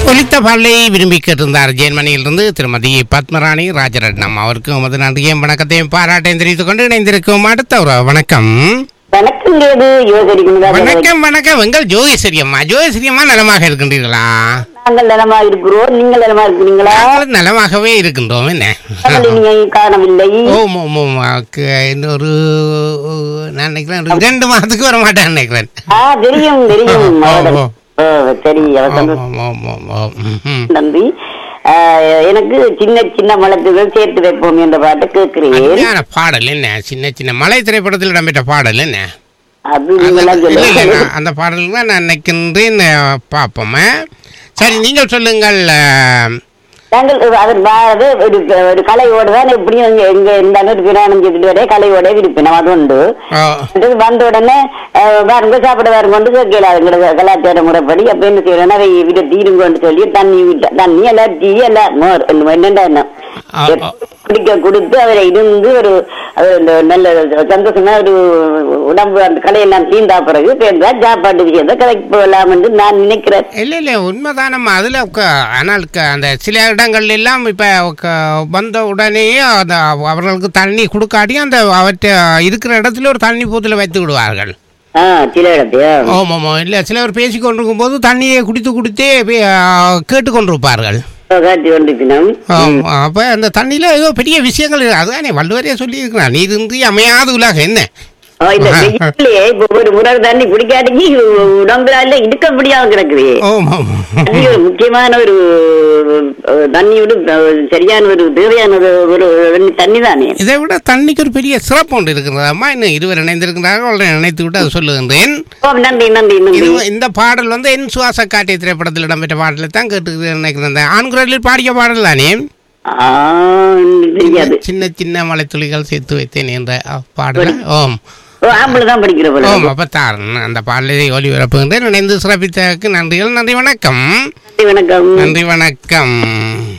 ஒலித்த பாடலை விரும்பி கேட்டிருந்தார் ஜெர்மனியிலிருந்து திருமதி பத்மராணி ராஜரட்னம் அவருக்கு உமது நன்றியையும் வணக்கத்தையும் பாராட்டையும் தெரிவித்துக் கொண்டு இணைந்திருக்கும் அடுத்த ஒரு வணக்கம் வணக்கம் கேது யோகரிக்குங்களா வணக்கம் வணக்கம் எங்கள் ஜோகேஸ்வரி அம்மா ஜோகேஸ்வரி அம்மா நலமாக இருக்கின்றீர்களா நாங்கள் நலமா இருக்கிறோம் நீங்கள் நலமா இருக்கிறீங்களா நாங்களும் நலமாகவே இருக்கின்றோம் என்ன நாங்கள் நீங்க காணவில்லை ஓம் ஓம் ஓம் அக்கு- இன்னொரு நான் நினைக்கிறேன் ஒரு ரெண்டு மாதத்துக்கு வர மாட்டேன் நினைக்கிறேன் ஆ தெரியும் தெரியும் ஓ, அவர்கள். ஓ. ஓ, சரி அவர் ஓம் சந்தோஷம். ஓம் ஓம் ஓம் ஓம் ம்ஹும். நன்றி ஆ, எனக்கு சின்ன சின்ன மலத்துகள் சேர்த்து வைப்போம் என்ற பாட்டு கேட்கிறேன் அருமையான பாடல் என்ன சின்ன சின்ன மலை திரைப்படத்தில் இடம்பெற்ற பாடல் என்ன அது நீங்களாம் இல்ல, இல்ல, சொல்லுங்க நான் அந்த பாடல் தான் நான் நினைக்கின்றேன் அஹ், பார்ப்போமே சரி நீங்கள் சொல்லுங்கள் அஹ், நாங்கள் அதன் பாரத ஒரு ஒரு கலையோடு தான் எப்படியும் எங்க- எங்க இருந்தாலும் ஒரு பிராணம் செய்துட்டு வரே கலையோட விருப்பினம் அது உண்டு அஹ், அடுத்தது வந்த உடனே அஹ், பாருங்க சாப்பிட வேறு கொண்டு கேட்கல எங்களோட கலாச்சார முறைப்படி அப்ப என்ன செய்யறோம்னா அதை விட தீருங்கன்னு சொல்லி தண்ணி விட்ட தண்ணி எல்லாம் டீ எல்லாம் மோர் என்னண்டா என்ன ஆ, ஆ. குடிக்க கொடுத்து அவரை இருந்து ஒரு அது இந்த நல்ல சந்தோஷமா ஒரு உடம்பு அந்த கலையெல்லாம் தீந்தா பிறகு பேருந்தா சாப்பாட்டு விஷயத்தை கதைக்கு போகலாம் என்று நான் நினைக்கிறேன் இல்ல இல்ல உண்மைதானம்மா அதுல க- ஆனால் க- அந்த சில இடங்கள்ல எல்லாம் இப்ப க- வந்த உடனேயே அந்த அவர்களுக்கு தண்ணி கொடுக்காட்டியும் அந்த அவற்றை இருக்கிற இடத்துல ஒரு தண்ணி பூத்துல வைத்து விடுவார்கள் ஆ சில இடத்தையா ஆமாம் இல்லை சிலர் பேசி கொண்டிருக்கும் போது தண்ணியை குடித்து குடித்தே பே- கேட்டு கொண்டிருப்பார்கள் காட்டி கொண்டிருக்கணும் ஆம், அப்ப அந்த தண்ணியில ஏதோ பெரிய விஷயங்கள் இருக்கு. அதுதானே வள்ளுவரே சொல்லி இருக்கிறான் நீர் இன்றி அமையாத உலகம் என்ன ஆ, இந்த வெயிலே இப்ப ஒரு முறை தண்ணி குடிக்காட்டிக்கு உடம்புல இல்ல இருக்க முடியாம கிடக்குது ஆமாம் தண்ணி ஒரு முக்கியமான ஒரு அஹ், தண்ணியோட அஹ், சரியான ஒரு தேவையான ஒரு ஒரு தண்ணி தானே இதை விட தண்ணிக்கு ஒரு பெரிய சிறப்பு ஒன்று இருக்கிறது அம்மா இன்னும் இருவர் இணைந்திருக்கிறார்கள் அவர்களை நினைத்து விட்டு அதை சொல்லுகின்றேன் ஓ, நன்றி நன்றி நன்றி இது இந்த பாடல் வந்து என் சுவாச காட்டிய திரைப்படத்தில் இடம்பெற்ற பாடலை தான் கேட்டு நினைக்கிறேன் இந்த ஆண்குரலில் பாடிய பாடல் தானே ஆ, தெரியாது சின்ன சின்ன மலைத்துளிகள் சேர்த்து வைத்தேன் என்ற அஹ், பாடல் ஓம் ஓ, ஆம்பளை தான் படிக்கிற போல ஓம் அப்ப தாரன் அந்த பாடலை ஒளிபரப்புகின்றேன் இணைந்து சிறப்பித்ததற்கு நன்றிகள் நன்றி வணக்கம் நன்றி வணக்கம் நன்றி வணக்கம்